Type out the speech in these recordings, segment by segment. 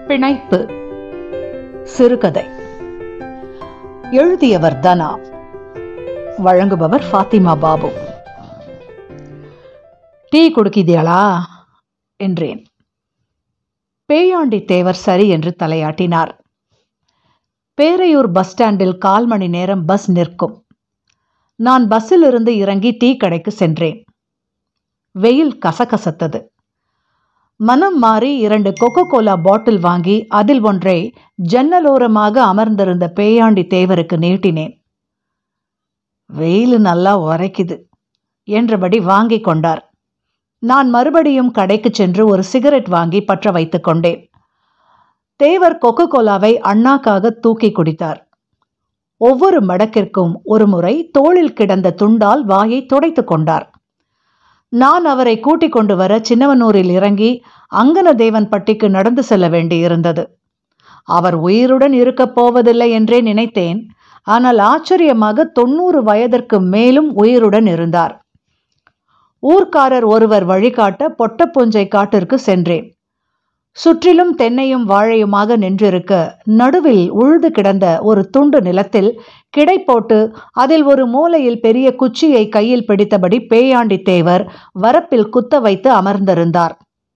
பிணைப்பு சிறுகதை எழுதியவர் தனா வழங்குபவர் ஃபாத்திமா பாபு டீ குடுக்கிதியாளா என்றேன் பேயாண்டி தேவர் சரி என்று தலையாட்டினார் பேரையூர் பஸ் ஸ்டாண்டில் கால் மணி நேரம் பஸ் நிற்கும் நான் பஸ்ஸில் இருந்து இறங்கி டீ கடைக்கு சென்றேன் வெயில் கசகசத்தது மனம் மாறி இரண்டு கொக்கோ கோலா பாட்டில் வாங்கி அதில் ஒன்றை ஜன்னலோரமாக அமர்ந்திருந்த பேயாண்டி தேவருக்கு நீட்டினேன் வெயில் நல்லா உரைக்குது என்றபடி வாங்கி கொண்டார் நான் மறுபடியும் கடைக்கு சென்று ஒரு சிகரெட் வாங்கி பற்ற வைத்துக் கொண்டேன் தேவர் கொக்கோ கோலாவை அண்ணாக்காக தூக்கி குடித்தார் ஒவ்வொரு மடக்கிற்கும் ஒரு முறை தோளில் கிடந்த துண்டால் வாயை துடைத்துக் கொண்டார் நான் அவரை கூட்டிக் கொண்டு வர சின்னவனூரில் இறங்கி அங்கனதேவன் பட்டிக்கு நடந்து செல்ல வேண்டியிருந்தது அவர் உயிருடன் இருக்கப் போவதில்லை என்றே நினைத்தேன் ஆனால் ஆச்சரியமாக தொண்ணூறு வயதிற்கு மேலும் உயிருடன் இருந்தார் ஊர்க்காரர் ஒருவர் வழிகாட்ட பொட்டப்புஞ்சை காட்டிற்கு சென்றேன் சுற்றிலும் தென்னையும் வாழையுமாக நின்றிருக்க நடுவில் உழுது கிடந்த ஒரு துண்டு நிலத்தில் கிடை போட்டு அதில் ஒரு மூலையில் பெரிய குச்சியை கையில் பிடித்தபடி பேயாண்டி தேவர் வரப்பில் குத்த வைத்து அமர்ந்திருந்தார்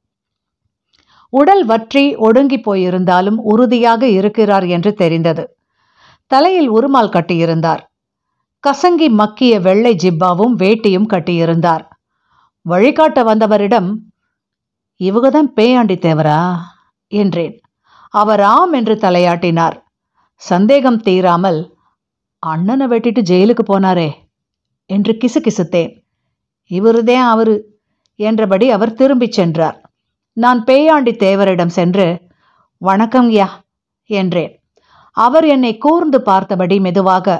உடல் வற்றி ஒடுங்கி போயிருந்தாலும் உறுதியாக இருக்கிறார் என்று தெரிந்தது தலையில் உருமால் கட்டியிருந்தார் கசங்கி மக்கிய வெள்ளை ஜிப்பாவும் வேட்டியும் கட்டியிருந்தார் வழிகாட்ட வந்தவரிடம் இவகதான் பேயாண்டி தேவரா என்றேன் அவர் ஆம் என்று தலையாட்டினார் சந்தேகம் தீராமல் அண்ணனை வெட்டிட்டு ஜெயிலுக்கு போனாரே என்று கிசுகிசுத்தேன் இவருதே அவரு என்றபடி அவர் திரும்பிச் சென்றார் நான் பேயாண்டி தேவரிடம் சென்று வணக்கம் யா என்றேன் அவர் என்னை கூர்ந்து பார்த்தபடி மெதுவாக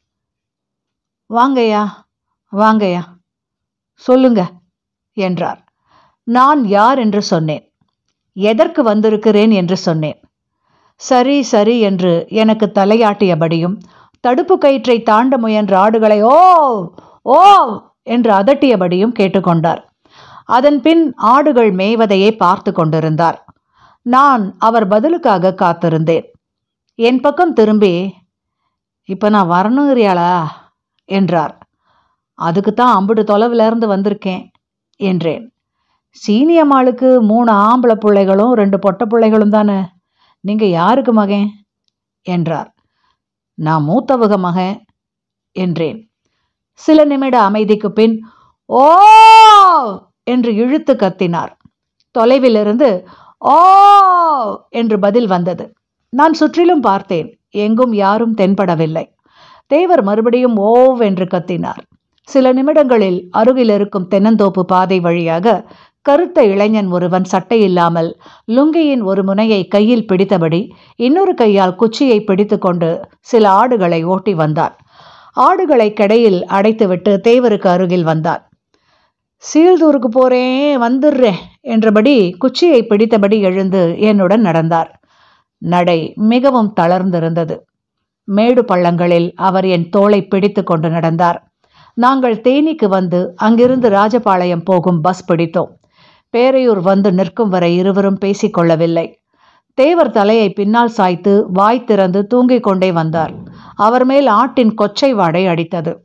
வாங்கய்யா வாங்கய்யா சொல்லுங்க என்றார் நான் யார் என்று சொன்னேன் எதற்கு வந்திருக்கிறேன் என்று சொன்னேன் சரி சரி என்று எனக்கு தலையாட்டியபடியும் தடுப்பு கயிற்றை தாண்ட முயன்ற ஆடுகளை ஓ ஓ என்று அதட்டியபடியும் கேட்டுக்கொண்டார் அதன் பின் ஆடுகள் மேய்வதையே பார்த்து கொண்டிருந்தார் நான் அவர் பதிலுக்காக காத்திருந்தேன் என் பக்கம் திரும்பி இப்போ நான் வரணுங்கிறியாளா என்றார் அதுக்கு தான் அம்புடு தொலைவில் இருந்து வந்திருக்கேன் என்றேன் சீனியம்மாளுக்கு மூணு ஆம்பளை பிள்ளைகளும் ரெண்டு பொட்டை பிள்ளைகளும் தானே நீங்கள் யாருக்கு மகன் என்றார் நான் மூத்தவக மகன் என்றேன் சில நிமிட அமைதிக்கு பின் ஓ என்று இழுத்து கத்தினார் தொலைவிலிருந்து ஓ என்று பதில் வந்தது நான் சுற்றிலும் பார்த்தேன் எங்கும் யாரும் தென்படவில்லை தேவர் மறுபடியும் ஓவ் என்று கத்தினார் சில நிமிடங்களில் அருகில் இருக்கும் தென்னந்தோப்பு பாதை வழியாக கருத்த இளைஞன் ஒருவன் சட்டை இல்லாமல் லுங்கியின் ஒரு முனையை கையில் பிடித்தபடி இன்னொரு கையால் குச்சியை பிடித்துக்கொண்டு சில ஆடுகளை ஓட்டி வந்தான் ஆடுகளை கடையில் அடைத்துவிட்டு தேவருக்கு அருகில் வந்தான் சீல்தூருக்கு போறேன் வந்துடுறேன் என்றபடி குச்சியை பிடித்தபடி எழுந்து என்னுடன் நடந்தார் நடை மிகவும் தளர்ந்திருந்தது மேடு பள்ளங்களில் அவர் என் தோளை பிடித்து கொண்டு நடந்தார் நாங்கள் தேனிக்கு வந்து அங்கிருந்து ராஜபாளையம் போகும் பஸ் பிடித்தோம் பேரையூர் வந்து நிற்கும் வரை இருவரும் பேசிக்கொள்ளவில்லை தேவர் தலையை பின்னால் சாய்த்து வாய் திறந்து தூங்கிக் கொண்டே வந்தார் அவர் மேல் ஆட்டின் கொச்சை வாடை அடித்தது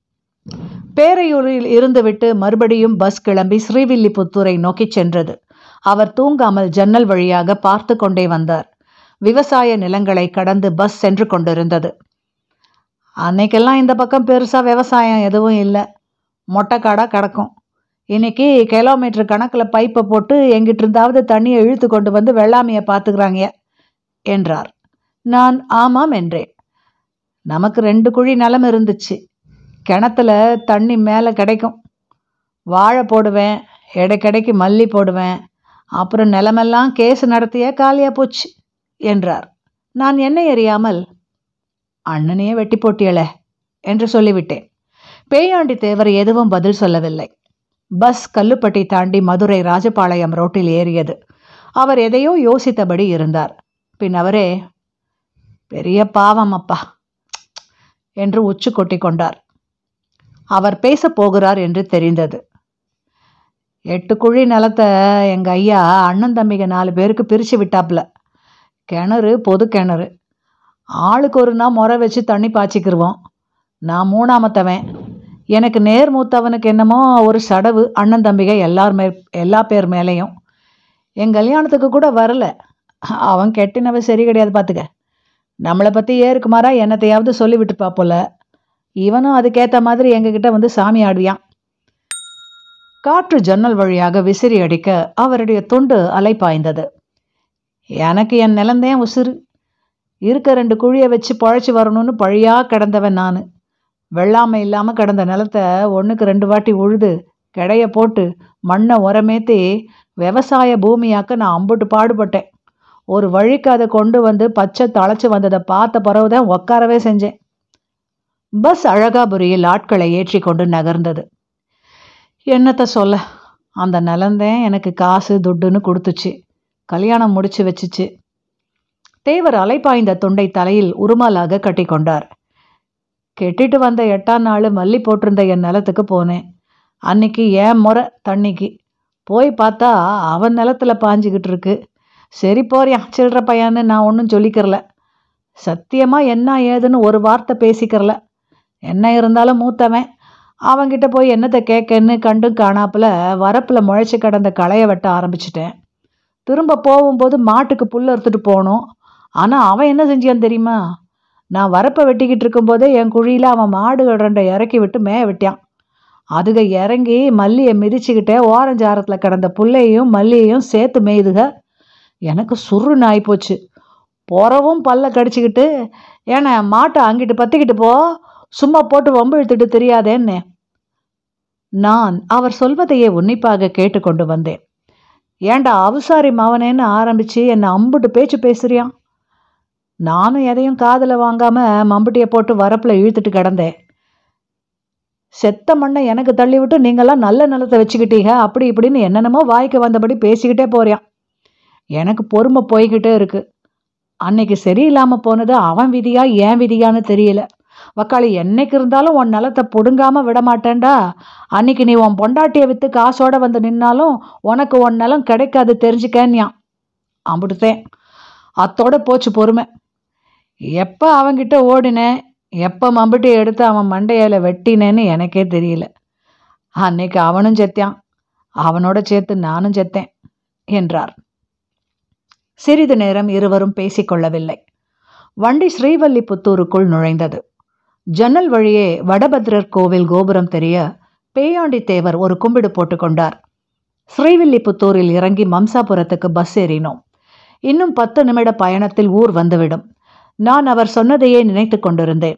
பேரையூரில் இருந்துவிட்டு மறுபடியும் பஸ் கிளம்பி ஸ்ரீவில்லிபுத்தூரை நோக்கி சென்றது அவர் தூங்காமல் ஜன்னல் வழியாக பார்த்து கொண்டே வந்தார் விவசாய நிலங்களை கடந்து பஸ் சென்று கொண்டிருந்தது அன்னைக்கெல்லாம் இந்த பக்கம் பெருசாக விவசாயம் எதுவும் இல்லை மொட்டைக்காடாக கிடக்கும் இன்னைக்கு கிலோமீட்டர் கணக்கில் பைப்பை போட்டு எங்கிட்ட இருந்தாவது தண்ணியை இழுத்து கொண்டு வந்து வெள்ளாமையை பார்த்துக்கிறாங்க என்றார் நான் ஆமாம் என்றேன் நமக்கு ரெண்டு குழி நிலம் இருந்துச்சு கிணத்துல தண்ணி மேலே கிடைக்கும் வாழை போடுவேன் இடைக்கடைக்கு மல்லி போடுவேன் அப்புறம் நிலமெல்லாம் கேஸ் நடத்திய காலியாக போச்சு என்றார் நான் என்னை அறியாமல் அண்ணனையே வெட்டி போட்டியளே என்று சொல்லிவிட்டேன் பேயாண்டி தேவர் எதுவும் பதில் சொல்லவில்லை பஸ் கல்லுப்பட்டி தாண்டி மதுரை ராஜபாளையம் ரோட்டில் ஏறியது அவர் எதையோ யோசித்தபடி இருந்தார் பின் அவரே பெரிய பாவம் அப்பா என்று உச்சு கொட்டி கொண்டார் அவர் பேசப் போகிறார் என்று தெரிந்தது எட்டு குழி நிலத்தை எங்கள் ஐயா அண்ணன் தம்பிங்க நாலு பேருக்கு பிரித்து விட்டாப்புல கிணறு பொது கிணறு ஆளுக்கு ஒரு நாள் முறை வச்சு தண்ணி பாய்ச்சிக்கிருவோம் நான் மூணாமத்தவன் எனக்கு நேர் மூத்தவனுக்கு என்னமோ ஒரு சடவு அண்ணன் தம்பிக எல்லார் மே எல்லா பேர் மேலேயும் என் கல்யாணத்துக்கு கூட வரல அவன் கெட்டினவ சரி கிடையாது பார்த்துக்க நம்மளை பற்றி ஏறுக்குமாரா என்னத்தையாவது சொல்லி விட்டுப்பா போல இவனும் அதுக்கேற்ற மாதிரி எங்ககிட்ட வந்து சாமி ஆடுவியான் காற்று ஜன்னல் வழியாக விசிறி அடிக்க அவருடைய துண்டு அலைப்பாய்ந்தது எனக்கு என் நிலந்தேன் உசுறு இருக்க ரெண்டு குழியை வச்சு பழைச்சி வரணும்னு பழியா கிடந்தவன் நான் வெள்ளாமை இல்லாமல் கிடந்த நிலத்தை ஒன்றுக்கு ரெண்டு வாட்டி உழுது கிடைய போட்டு மண்ணை உரமேத்தி விவசாய பூமியாக்க நான் அம்புட்டு பாடுபட்டேன் ஒரு வழிக்கு அதை கொண்டு வந்து பச்சை தழைச்சு வந்ததை பார்த்த பிறகுதான் உட்காரவே செஞ்சேன் பஸ் அழகாபுரியில் ஆட்களை ஏற்றி கொண்டு நகர்ந்தது என்னத்த சொல்ல அந்த நிலந்தேன் எனக்கு காசு துட்டுன்னு கொடுத்துச்சு கல்யாணம் முடிச்சு வச்சுச்சு தேவர் அலைப்பாய்ந்த துண்டை தலையில் உருமாலாக கட்டிக்கொண்டார் கெட்டிட்டு வந்த எட்டாம் நாள் மல்லி போட்டிருந்த என் நிலத்துக்கு போனேன் அன்னைக்கு ஏன் முறை தண்ணிக்கு போய் பார்த்தா அவன் நிலத்துல பாஞ்சுக்கிட்டு இருக்கு சரி போறியா சில்லற பையன்னு நான் ஒன்றும் சொல்லிக்கிறல சத்தியமாக என்ன ஏதுன்னு ஒரு வார்த்தை பேசிக்கிறல என்ன இருந்தாலும் மூத்தவன் அவன்கிட்ட போய் என்னத்தை கேட்கன்னு கண்டும் காணாப்புல வரப்பில் முளைச்சி கிடந்த களையை வெட்ட ஆரம்பிச்சிட்டேன் திரும்ப போகும்போது மாட்டுக்கு புல் அறுத்துட்டு போகணும் ஆனால் அவன் என்ன செஞ்சான் தெரியுமா நான் வரப்பை வெட்டிக்கிட்டு இருக்கும்போதே என் குழியில் அவன் மாடுகள் ரெண்டை இறக்கி விட்டு மேய விட்டான் அதுக இறங்கி மல்லியை மிதிச்சுக்கிட்டே ஓரஞ்சாரத்தில் கிடந்த புல்லையும் மல்லியையும் சேர்த்து மேய்துக எனக்கு சுருன்னு ஆயிப்போச்சு போறவும் பல்ல கடிச்சிக்கிட்டு ஏன்னா மாட்டை அங்கிட்டு பத்திக்கிட்டு போ சும்மா போட்டு வம்பு இழுத்துட்டு தெரியாதேன்னு நான் அவர் சொல்வதையே உன்னிப்பாக கேட்டுக்கொண்டு வந்தேன் ஏண்டா அவசாரி மவனேன்னு ஆரம்பிச்சு என்னை அம்புட்டு பேச்சு பேசுறியான் நானும் எதையும் காதுல வாங்காம மம்புட்டியை போட்டு வரப்புல இழுத்துட்டு கிடந்தேன் செத்த மண்ணை எனக்கு தள்ளி விட்டு நீங்கெல்லாம் நல்ல நிலத்தை வச்சுக்கிட்டீங்க அப்படி இப்படின்னு என்னென்னமோ வாய்க்கு வந்தபடி பேசிக்கிட்டே போறியான் எனக்கு பொறுமை போய்கிட்டே இருக்கு அன்னைக்கு சரியில்லாம போனது அவன் விதியா ஏன் விதியான்னு தெரியல வக்காளி என்னைக்கு இருந்தாலும் உன் நிலத்தை புடுங்காம விட மாட்டேன்டா அன்னைக்கு நீ உன் பொண்டாட்டியை வித்து காசோட வந்து நின்னாலும் உனக்கு உன் நிலம் கிடைக்காது தெரிஞ்சுக்கன்யான் அம்பிடுத்தேன் அத்தோட போச்சு பொறுமை எப்போ அவன்கிட்ட ஓடினேன் எப்போ மம்பட்டி எடுத்து அவன் மண்டையில வெட்டினேன்னு எனக்கே தெரியல அன்னைக்கு அவனும் செத்தான் அவனோட சேர்த்து நானும் செத்தேன் என்றார் சிறிது நேரம் இருவரும் பேசிக்கொள்ளவில்லை வண்டி ஸ்ரீவல்லிபுத்தூருக்குள் நுழைந்தது ஜன்னல் வழியே வடபத்ரர் கோவில் கோபுரம் தெரிய பேயாண்டி தேவர் ஒரு கும்பிடு போட்டுக்கொண்டார் ஸ்ரீவில்லிபுத்தூரில் இறங்கி மம்சாபுரத்துக்கு பஸ் ஏறினோம் இன்னும் பத்து நிமிட பயணத்தில் ஊர் வந்துவிடும் நான் அவர் சொன்னதையே நினைத்து கொண்டிருந்தேன்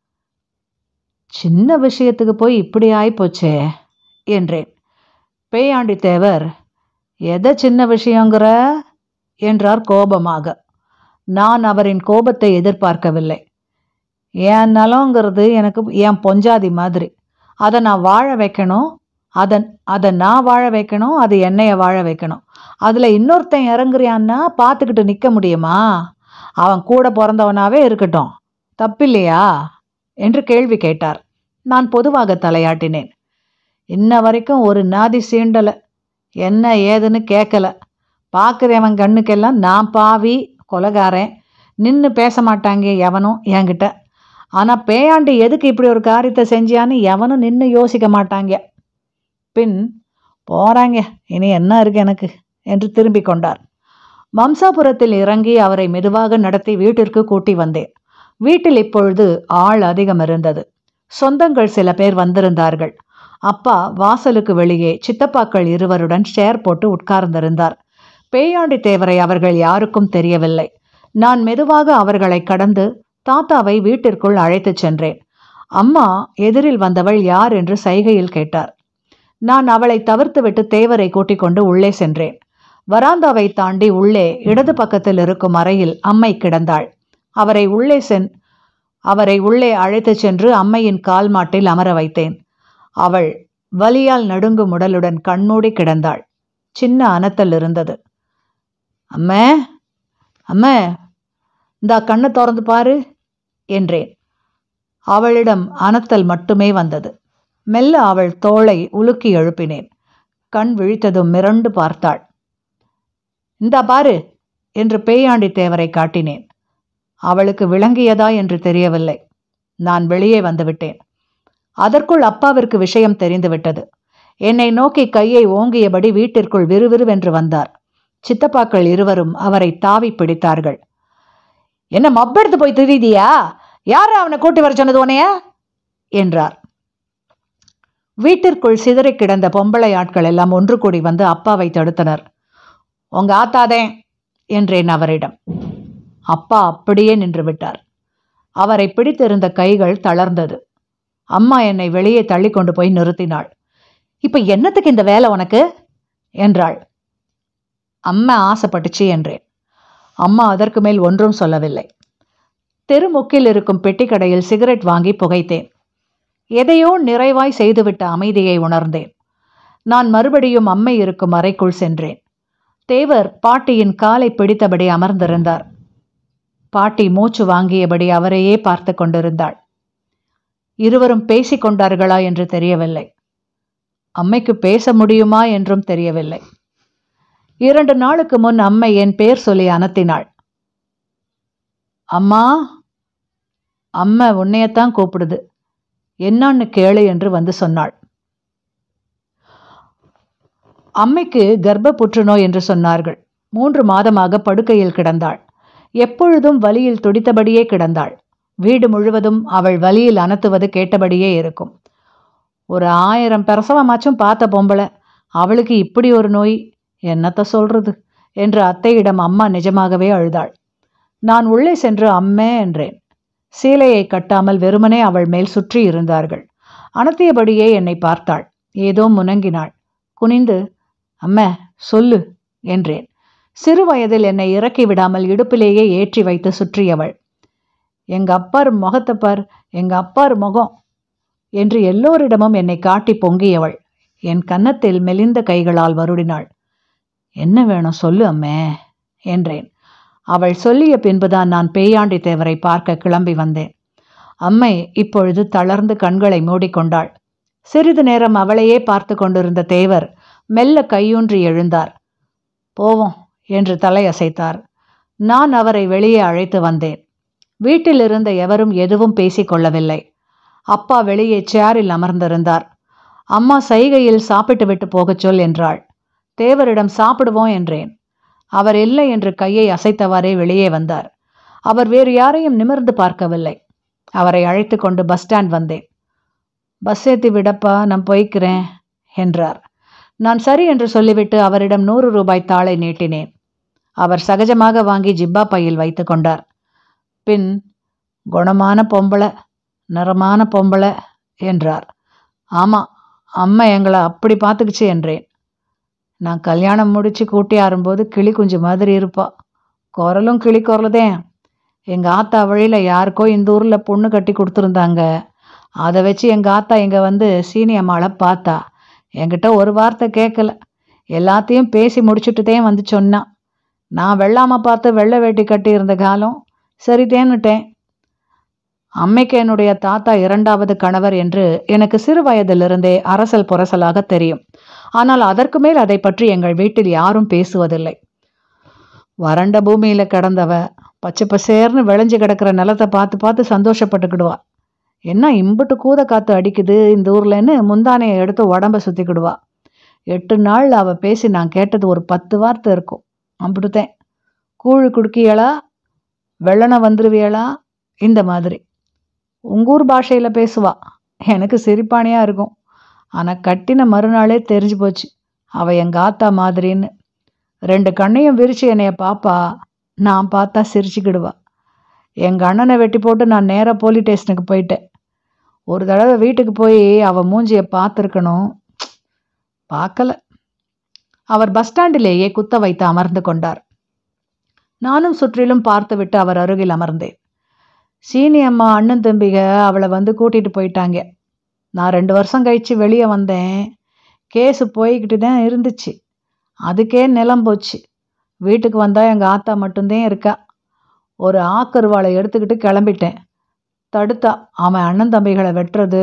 சின்ன விஷயத்துக்கு போய் இப்படி ஆயிப்போச்சே என்றேன் பேயாண்டி தேவர் எதை சின்ன விஷயங்கிற என்றார் கோபமாக நான் அவரின் கோபத்தை எதிர்பார்க்கவில்லை என் நலங்கிறது எனக்கு என் பொஞ்சாதி மாதிரி அதை நான் வாழ வைக்கணும் அதன் அதை நான் வாழ வைக்கணும் அது என்னைய வாழ வைக்கணும் அதில் இன்னொருத்தன் இறங்குறியான்னா பார்த்துக்கிட்டு நிற்க முடியுமா அவன் கூட பிறந்தவனாவே இருக்கட்டும் தப்பில்லையா என்று கேள்வி கேட்டார் நான் பொதுவாக தலையாட்டினேன் இன்ன வரைக்கும் ஒரு நாதி சீண்டலை என்ன ஏதுன்னு கேட்கல பார்க்குறவன் கண்ணுக்கெல்லாம் நான் பாவி கொலகாரன் நின்று பேச மாட்டாங்க எவனும் என்கிட்ட ஆனால் பேயாண்டி எதுக்கு இப்படி ஒரு காரியத்தை செஞ்சியான்னு எவனும் நின்று யோசிக்க மாட்டாங்க பின் போறாங்க இனி என்ன இருக்கு எனக்கு என்று திரும்பிக் கொண்டார் மம்சாபுரத்தில் இறங்கி அவரை மெதுவாக நடத்தி வீட்டிற்கு கூட்டி வந்தேன் வீட்டில் இப்பொழுது ஆள் அதிகம் இருந்தது சொந்தங்கள் சில பேர் வந்திருந்தார்கள் அப்பா வாசலுக்கு வெளியே சித்தப்பாக்கள் இருவருடன் ஷேர் போட்டு உட்கார்ந்திருந்தார் பேயாண்டி தேவரை அவர்கள் யாருக்கும் தெரியவில்லை நான் மெதுவாக அவர்களை கடந்து தாத்தாவை வீட்டிற்குள் அழைத்துச் சென்றேன் அம்மா எதிரில் வந்தவள் யார் என்று சைகையில் கேட்டார் நான் அவளை தவிர்த்துவிட்டு தேவரை கூட்டிக் கொண்டு உள்ளே சென்றேன் வராந்தாவை தாண்டி உள்ளே இடது பக்கத்தில் இருக்கும் அறையில் அம்மை கிடந்தாள் அவரை உள்ளே சென் அவரை உள்ளே அழைத்துச் சென்று அம்மையின் கால் மாட்டில் அமர வைத்தேன் அவள் வலியால் நடுங்கும் உடலுடன் கண்மூடி கிடந்தாள் சின்ன அனத்தல் இருந்தது அம்மே அம்மே இந்தா கண்ணை திறந்து பாரு என்றேன் அவளிடம் அனத்தல் மட்டுமே வந்தது மெல்ல அவள் தோளை உலுக்கி எழுப்பினேன் கண் விழித்ததும் மிரண்டு பார்த்தாள் இந்தா பாரு என்று பேயாண்டி தேவரை காட்டினேன் அவளுக்கு விளங்கியதா என்று தெரியவில்லை நான் வெளியே வந்துவிட்டேன் அதற்குள் அப்பாவிற்கு விஷயம் தெரிந்துவிட்டது என்னை நோக்கி கையை ஓங்கியபடி வீட்டிற்குள் விறுவிறுவென்று வந்தார் சித்தப்பாக்கள் இருவரும் அவரை தாவி பிடித்தார்கள் என்ன மப்பெடுத்து போய் திரிதியா யார் அவனை கூட்டி வர சொன்னது உனைய என்றார் வீட்டிற்குள் சிதறி கிடந்த பொம்பளை ஆட்கள் எல்லாம் ஒன்று கூடி வந்து அப்பாவை தடுத்தனர் உங்க ஆத்தாதே என்றேன் அவரிடம் அப்பா அப்படியே நின்று விட்டார் அவரை பிடித்திருந்த கைகள் தளர்ந்தது அம்மா என்னை வெளியே தள்ளி கொண்டு போய் நிறுத்தினாள் இப்ப என்னத்துக்கு இந்த வேலை உனக்கு என்றாள் அம்மா ஆசைப்பட்டுச்சு என்றேன் அம்மா அதற்கு மேல் ஒன்றும் சொல்லவில்லை தெருமுக்கில் இருக்கும் பெட்டிக்கடையில் சிகரெட் வாங்கி புகைத்தேன் எதையோ நிறைவாய் செய்துவிட்ட அமைதியை உணர்ந்தேன் நான் மறுபடியும் அம்மை இருக்கும் அறைக்குள் சென்றேன் தேவர் பாட்டியின் காலை பிடித்தபடி அமர்ந்திருந்தார் பாட்டி மூச்சு வாங்கியபடி அவரையே பார்த்து கொண்டிருந்தாள் இருவரும் பேசிக் கொண்டார்களா என்று தெரியவில்லை அம்மைக்கு பேச முடியுமா என்றும் தெரியவில்லை இரண்டு நாளுக்கு முன் அம்மை என் பேர் சொல்லி அனத்தினாள் அம்மா அம்மா உன்னையத்தான் கூப்பிடுது என்னன்னு கேளு என்று வந்து சொன்னாள் அம்மைக்கு கர்ப்ப புற்றுநோய் என்று சொன்னார்கள் மூன்று மாதமாக படுக்கையில் கிடந்தாள் எப்பொழுதும் வலியில் துடித்தபடியே கிடந்தாள் வீடு முழுவதும் அவள் வலியில் அனத்துவது கேட்டபடியே இருக்கும் ஒரு ஆயிரம் பிரசவமாச்சும் பார்த்த பொம்பளை அவளுக்கு இப்படி ஒரு நோய் என்னத்த சொல்றது என்று அத்தையிடம் அம்மா நிஜமாகவே அழுதாள் நான் உள்ளே சென்று அம்மே என்றேன் சீலையை கட்டாமல் வெறுமனே அவள் மேல் சுற்றி இருந்தார்கள் அனத்தியபடியே என்னை பார்த்தாள் ஏதோ முனங்கினாள் குனிந்து அம்ம சொல்லு என்றேன் சிறு வயதில் என்னை இறக்கி விடாமல் இடுப்பிலேயே ஏற்றி வைத்து சுற்றியவள் எங்க அப்பார் முகத்தை பார் எங்க அப்பார் முகம் என்று எல்லோரிடமும் என்னை காட்டி பொங்கியவள் என் கன்னத்தில் மெலிந்த கைகளால் வருடினாள் என்ன வேணும் சொல்லு அம்மே என்றேன் அவள் சொல்லிய பின்புதான் நான் பேயாண்டி தேவரை பார்க்க கிளம்பி வந்தேன் அம்மை இப்பொழுது தளர்ந்து கண்களை மூடிக்கொண்டாள் சிறிது நேரம் அவளையே பார்த்து கொண்டிருந்த தேவர் மெல்ல கையூன்றி எழுந்தார் போவோம் என்று தலையசைத்தார் நான் அவரை வெளியே அழைத்து வந்தேன் வீட்டில் இருந்த எவரும் எதுவும் பேசிக் கொள்ளவில்லை அப்பா வெளியே சேரில் அமர்ந்திருந்தார் அம்மா சைகையில் சாப்பிட்டு விட்டு போகச் சொல் என்றாள் தேவரிடம் சாப்பிடுவோம் என்றேன் அவர் இல்லை என்று கையை அசைத்தவாறே வெளியே வந்தார் அவர் வேறு யாரையும் நிமிர்ந்து பார்க்கவில்லை அவரை அழைத்து கொண்டு பஸ் ஸ்டாண்ட் வந்தேன் பஸ் ஏத்தி விடப்பா நான் போய்க்கிறேன் என்றார் நான் சரி என்று சொல்லிவிட்டு அவரிடம் நூறு ரூபாய் தாளை நீட்டினேன் அவர் சகஜமாக வாங்கி ஜிப்பா பையில் வைத்து கொண்டார் பின் குணமான பொம்பளை நிறமான பொம்பளை என்றார் ஆமா அம்மா எங்களை அப்படி பார்த்துக்குச்சு என்றேன் நான் கல்யாணம் முடிச்சு கூட்டி ஆறும்போது கிளி குஞ்சு மாதிரி இருப்பா குரலும் கிளி குரலுதேன் எங்கள் ஆத்தா வழியில் யாருக்கோ இந்த ஊரில் பொண்ணு கட்டி கொடுத்துருந்தாங்க அதை வச்சு எங்கள் ஆத்தா இங்கே வந்து சீனி அம்மாளை பார்த்தா என்கிட்ட ஒரு வார்த்தை கேட்கல எல்லாத்தையும் பேசி முடிச்சுட்டுதே வந்து சொன்னான் நான் வெள்ளாம பார்த்து வெள்ளை வேட்டி கட்டி இருந்த காலம் சரிதேன்னுட்டேன் அம்மைக்கு என்னுடைய தாத்தா இரண்டாவது கணவர் என்று எனக்கு சிறு வயதிலிருந்தே அரசல் புரசலாக தெரியும் ஆனால் அதற்கு மேல் அதை பற்றி எங்கள் வீட்டில் யாரும் பேசுவதில்லை வறண்ட பூமியில கிடந்தவ பச்சை பசேர்னு விளைஞ்சு கிடக்கிற நிலத்தை பார்த்து பார்த்து சந்தோஷப்பட்டுக்கிடுவா என்ன இம்புட்டு கூத காத்து அடிக்குது இந்த ஊர்லன்னு முந்தானையை எடுத்து உடம்ப சுத்திக்கிடுவா எட்டு நாள் அவ பேசி நான் கேட்டது ஒரு பத்து வார்த்தை இருக்கும் அம்பிட்டுத்தேன் கூழ் குடுக்கியளா வெள்ளனை வந்துருவியளா இந்த மாதிரி உங்கூர் பாஷையில் பேசுவா எனக்கு சிரிப்பானியாக இருக்கும் ஆனால் கட்டின மறுநாளே தெரிஞ்சு போச்சு அவள் எங்கள் ஆத்தா மாதிரின்னு ரெண்டு கண்ணையும் விரிச்சு என்னைய பாப்பா நான் பார்த்தா சிரிச்சுக்கிடுவா எங்கள் அண்ணனை வெட்டி போட்டு நான் நேராக போலீஸ் ஸ்டேஷனுக்கு போயிட்டேன் ஒரு தடவை வீட்டுக்கு போய் அவள் மூஞ்சியை பார்த்துருக்கணும் பார்க்கல அவர் பஸ் ஸ்டாண்டிலேயே குத்த வைத்து அமர்ந்து கொண்டார் நானும் சுற்றிலும் பார்த்துவிட்டு அவர் அருகில் அமர்ந்தேன் சீனி அம்மா அண்ணன் தம்பிக அவளை வந்து கூட்டிட்டு போயிட்டாங்க நான் ரெண்டு வருஷம் கழிச்சு வெளியே வந்தேன் கேஸு போய்கிட்டு தான் இருந்துச்சு அதுக்கே நிலம் போச்சு வீட்டுக்கு வந்தால் எங்கள் ஆத்தா மட்டும்தான் இருக்கா ஒரு ஆக்கருவாளை எடுத்துக்கிட்டு கிளம்பிட்டேன் தடுத்தா அவன் அண்ணன் தம்பிகளை வெட்டுறது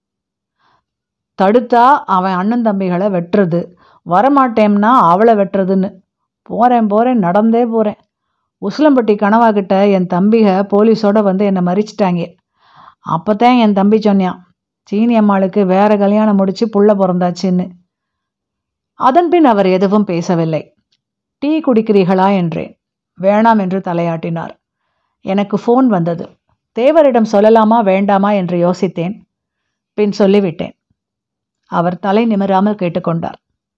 தடுத்தா அவன் அண்ணன் தம்பிகளை வெட்டுறது வரமாட்டேன்னா அவளை வெட்டுறதுன்னு போகிறேன் போகிறேன் நடந்தே போகிறேன் உசிலம்பட்டி கனவா கிட்ட என் தம்பிக போலீஸோட வந்து என்னை மறிச்சிட்டாங்க அப்போதான் என் தம்பி சொன்னான் சீனி அம்மாளுக்கு வேற கல்யாணம் முடிச்சு புள்ள பிறந்தாச்சுன்னு அதன்பின் அவர் எதுவும் பேசவில்லை டீ குடிக்கிறீர்களா என்றேன் வேணாம் என்று தலையாட்டினார் எனக்கு ஃபோன் வந்தது தேவரிடம் சொல்லலாமா வேண்டாமா என்று யோசித்தேன் பின் சொல்லிவிட்டேன் அவர் தலை நிமிராமல் கேட்டுக்கொண்டார்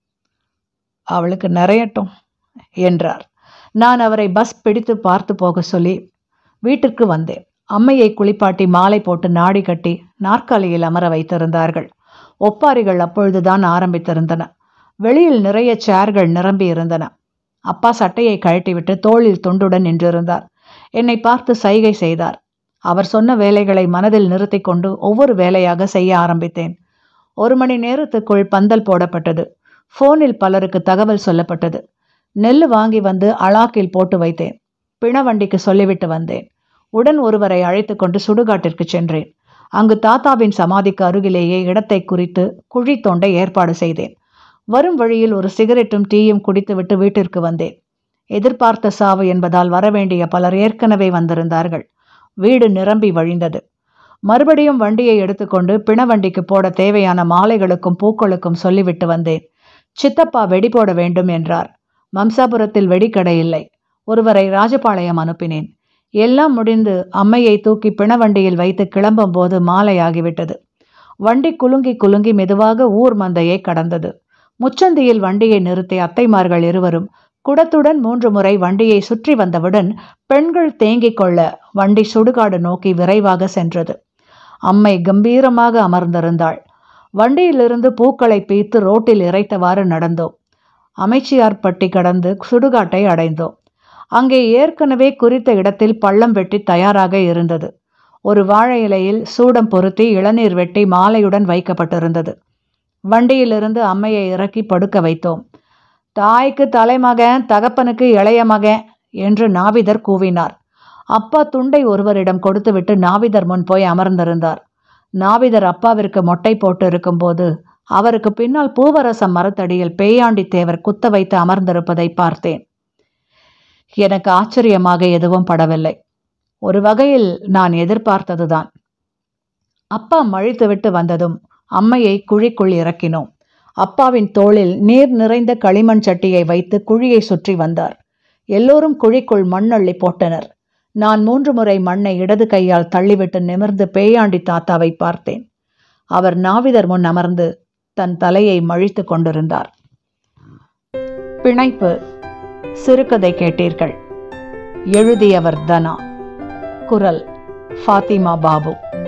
அவளுக்கு நிறையட்டும் என்றார் நான் அவரை பஸ் பிடித்து பார்த்து போக சொல்லி வீட்டிற்கு வந்தேன் அம்மையை குளிப்பாட்டி மாலை போட்டு நாடி கட்டி நாற்காலியில் அமர வைத்திருந்தார்கள் ஒப்பாரிகள் அப்பொழுதுதான் ஆரம்பித்திருந்தன வெளியில் நிறைய சேர்கள் நிரம்பி இருந்தன அப்பா சட்டையை கழட்டிவிட்டு தோளில் துண்டுடன் நின்றிருந்தார் என்னை பார்த்து சைகை செய்தார் அவர் சொன்ன வேலைகளை மனதில் நிறுத்தி கொண்டு ஒவ்வொரு வேலையாக செய்ய ஆரம்பித்தேன் ஒரு மணி நேரத்துக்குள் பந்தல் போடப்பட்டது ஃபோனில் பலருக்கு தகவல் சொல்லப்பட்டது நெல் வாங்கி வந்து அளாக்கில் போட்டு வைத்தேன் பிண வண்டிக்கு சொல்லிவிட்டு வந்தேன் உடன் ஒருவரை அழைத்து கொண்டு சுடுகாட்டிற்கு சென்றேன் அங்கு தாத்தாவின் சமாதிக்கு அருகிலேயே இடத்தை குறித்து குழி தோண்ட ஏற்பாடு செய்தேன் வரும் வழியில் ஒரு சிகரெட்டும் டீயும் குடித்துவிட்டு வீட்டிற்கு வந்தேன் எதிர்பார்த்த சாவு என்பதால் வரவேண்டிய பலர் ஏற்கனவே வந்திருந்தார்கள் வீடு நிரம்பி வழிந்தது மறுபடியும் வண்டியை எடுத்துக்கொண்டு பிண வண்டிக்கு போட தேவையான மாலைகளுக்கும் பூக்களுக்கும் சொல்லிவிட்டு வந்தேன் சித்தப்பா வெடி போட வேண்டும் என்றார் மம்சாபுரத்தில் வெடிக்கடை இல்லை ஒருவரை ராஜபாளையம் அனுப்பினேன் எல்லாம் முடிந்து அம்மையை தூக்கி பிணவண்டியில் வைத்து கிளம்பும் போது மாலையாகிவிட்டது வண்டி குலுங்கி குலுங்கி மெதுவாக ஊர் மந்தையை கடந்தது முச்சந்தியில் வண்டியை நிறுத்திய அத்தைமார்கள் இருவரும் குடத்துடன் மூன்று முறை வண்டியை சுற்றி வந்தவுடன் பெண்கள் தேங்கிக் கொள்ள வண்டி சுடுகாடு நோக்கி விரைவாக சென்றது அம்மை கம்பீரமாக அமர்ந்திருந்தாள் வண்டியிலிருந்து பூக்களை பீத்து ரோட்டில் இறைத்தவாறு நடந்தோம் அமைச்சியார்பட்டி கடந்து சுடுகாட்டை அடைந்தோம் அங்கே ஏற்கனவே குறித்த இடத்தில் பள்ளம் வெட்டி தயாராக இருந்தது ஒரு வாழை இலையில் சூடம் பொருத்தி இளநீர் வெட்டி மாலையுடன் வைக்கப்பட்டிருந்தது வண்டியிலிருந்து அம்மையை இறக்கி படுக்க வைத்தோம் தாய்க்கு தலைமகன் தகப்பனுக்கு இளைய மகன் என்று நாவிதர் கூவினார் அப்பா துண்டை ஒருவரிடம் கொடுத்துவிட்டு நாவிதர் முன் போய் அமர்ந்திருந்தார் நாவிதர் அப்பாவிற்கு மொட்டை போட்டு இருக்கும்போது அவருக்கு பின்னால் பூவரசம் மரத்தடியில் பேயாண்டி தேவர் குத்த வைத்து அமர்ந்திருப்பதை பார்த்தேன் எனக்கு ஆச்சரியமாக எதுவும் படவில்லை ஒரு வகையில் நான் எதிர்பார்த்ததுதான் அப்பா மழித்துவிட்டு வந்ததும் அம்மையை குழிக்குள் இறக்கினோம் அப்பாவின் தோளில் நீர் நிறைந்த களிமண் சட்டியை வைத்து குழியை சுற்றி வந்தார் எல்லோரும் குழிக்குள் மண்ணள்ளி போட்டனர் நான் மூன்று முறை மண்ணை இடது கையால் தள்ளிவிட்டு நிமிர்ந்து பேயாண்டி தாத்தாவை பார்த்தேன் அவர் நாவிதர் முன் அமர்ந்து தன் தலையை மழித்து கொண்டிருந்தார் பிணைப்பு சிறுகதை கேட்டீர்கள் எழுதியவர் தனா குரல் ஃபாத்திமா பாபு